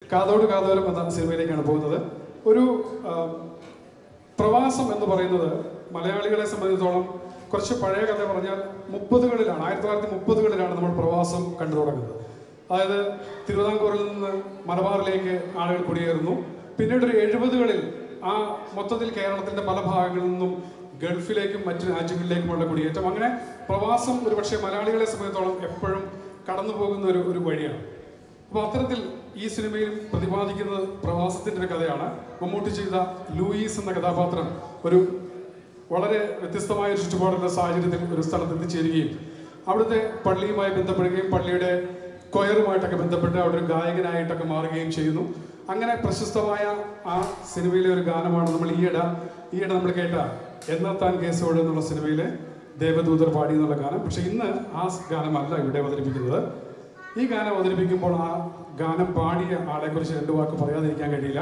കാതോട് കാതോരം എന്ന സിനിമയിലേക്കാണ് പോകുന്നത് ഒരു ആ, പ്രവാസം എന്ന് പറയുന്നത് മലയാളികളെ സംബന്ധിച്ചിടത്തോളം കുറച്ച് പഴയ കഥ പറഞ്ഞാൽ മുപ്പതുകളിലാണ് ആയിരത്തി തൊള്ളായിരത്തി മുപ്പതുകളിലാണ് നമ്മൾ പ്രവാസം കണ്ടു തുടങ്ങുന്നത് അതായത് തിരുവിതാംകൂറിൽ നിന്ന് മലബാറിലേക്ക് ആളുകൾ കുടിയേറുന്നു പിന്നീട് ഒരു എഴുപതുകളിൽ ആ മൊത്തത്തിൽ കേരളത്തിന്റെ പല ഭാഗങ്ങളിൽ നിന്നും ഗൾഫിലേക്കും മറ്റു രാജ്യങ്ങളിലേക്കുമുള്ള കുടിയേറ്റം അങ്ങനെ പ്രവാസം ഒരുപക്ഷെ മലയാളികളെ സംബന്ധിച്ചിടത്തോളം എപ്പോഴും കടന്നു പോകുന്ന ഒരു ഒരു വഴിയാണ് അപ്പോൾ അത്തരത്തിൽ ഈ സിനിമയിൽ പ്രതിപാദിക്കുന്നത് പ്രവാസത്തിന്റെ ഒരു കഥയാണ് മമ്മൂട്ടി ചെയ്ത ലൂയിസ് എന്ന കഥാപാത്രം ഒരു വളരെ വ്യത്യസ്തമായ ഒരു ചുറ്റുപാടുള്ള സാഹചര്യത്തിൽ ഒരു സ്ഥലത്ത് എത്തിച്ചേരുകയും അവിടുത്തെ പള്ളിയുമായി ബന്ധപ്പെടുകയും പള്ളിയുടെ കൊയറുമായിട്ടൊക്കെ ബന്ധപ്പെട്ട് അവിടെ ഒരു ഗായകനായിട്ടൊക്കെ മാറുകയും ചെയ്യുന്നു അങ്ങനെ പ്രശസ്തമായ ആ സിനിമയിലെ ഒരു ഗാനമാണ് നമ്മൾ ഈയിടെ ഈയിടെ നമ്മൾ കേട്ട എന്നാ താൻ കേസോട് എന്നുള്ള സിനിമയിലെ ദേവദൂതർ പാടി എന്നുള്ള ഗാനം പക്ഷെ ഇന്ന് ആ ഗാനമല്ല ഇവിടെ അവതരിപ്പിക്കുന്നത് ഈ ഗാനം അവതരിപ്പിക്കുമ്പോൾ ആ ഗാനം പാടിയ ആളെക്കുറിച്ച് രണ്ട് വാക്ക് പറയാതിരിക്കാൻ കഴിയില്ല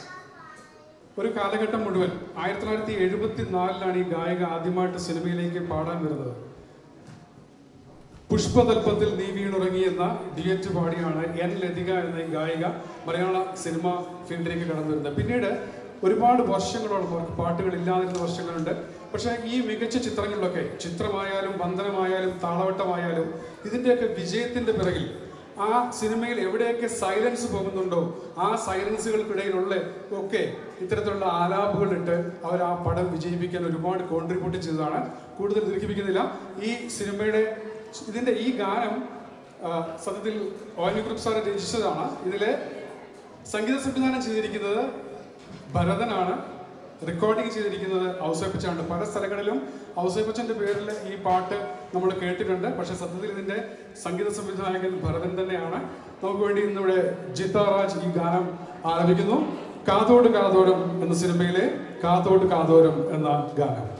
ഒരു കാലഘട്ടം മുഴുവൻ ആയിരത്തി തൊള്ളായിരത്തി എഴുപത്തി നാലിലാണ് ഈ ഗായിക ആദ്യമായിട്ട് സിനിമയിലേക്ക് പാടാൻ വരുന്നത് പുഷ്പതൽപ്പത്തിൽ നീ വീണുറങ്ങി എന്ന ഡിയറ്റ് പാടിയാണ് എൻ ലതിക എന്ന ഈ ഗായിക മലയാള സിനിമ ഫീൽഡിലേക്ക് കടന്നു വരുന്നത് പിന്നീട് ഒരുപാട് വർഷങ്ങളോളം അവർക്ക് പാട്ടുകൾ ഇല്ലാതിരുന്ന വർഷങ്ങളുണ്ട് പക്ഷേ ഈ മികച്ച ചിത്രങ്ങളിലൊക്കെ ചിത്രമായാലും വന്ദനമായാലും താളവട്ടമായാലും ഇതിൻ്റെയൊക്കെ വിജയത്തിന്റെ പിറകിൽ ആ സിനിമയിൽ എവിടെയൊക്കെ സൈലൻസ് പോകുന്നുണ്ടോ ആ സൈലൻസുകൾക്കിടയിലുള്ള ഒക്കെ ഇത്തരത്തിലുള്ള ആലാപുകൾ ഇട്ട് അവർ ആ പടം വിജയിപ്പിക്കാൻ ഒരുപാട് കോൺട്രിബ്യൂട്ട് ചെയ്തതാണ് കൂടുതൽ ദീർഘിപ്പിക്കുന്നില്ല ഈ സിനിമയുടെ ഇതിന്റെ ഈ ഗാനം ആ, സത്യത്തിൽ ഓയു ഗ്രൂപ്പ് സാർ രചിച്ചതാണ് ഇതിലെ സംഗീത സംവിധാനം ചെയ്തിരിക്കുന്നത് ഭരതനാണ് റെക്കോർഡിംഗ് ചെയ്തിരിക്കുന്നത് ഔസേപ്പച്ചാണ് പല സ്ഥലങ്ങളിലും ഔസേപ്പച്ചന്റെ പേരിൽ ഈ പാട്ട് നമ്മൾ കേട്ടിട്ടുണ്ട് പക്ഷെ സത്യത്തിൽ ഇതിന്റെ സംഗീത സംവിധായകൻ ഭരതൻ തന്നെയാണ് നമുക്ക് വേണ്ടി ഇന്നിവിടെ ജിത്താറാജ് ഈ ഗാനം ആലപിക്കുന്നു കാതോട് കാതോരം എന്ന സിനിമയിലെ കാതോട് കാതോരം എന്ന ഗാനം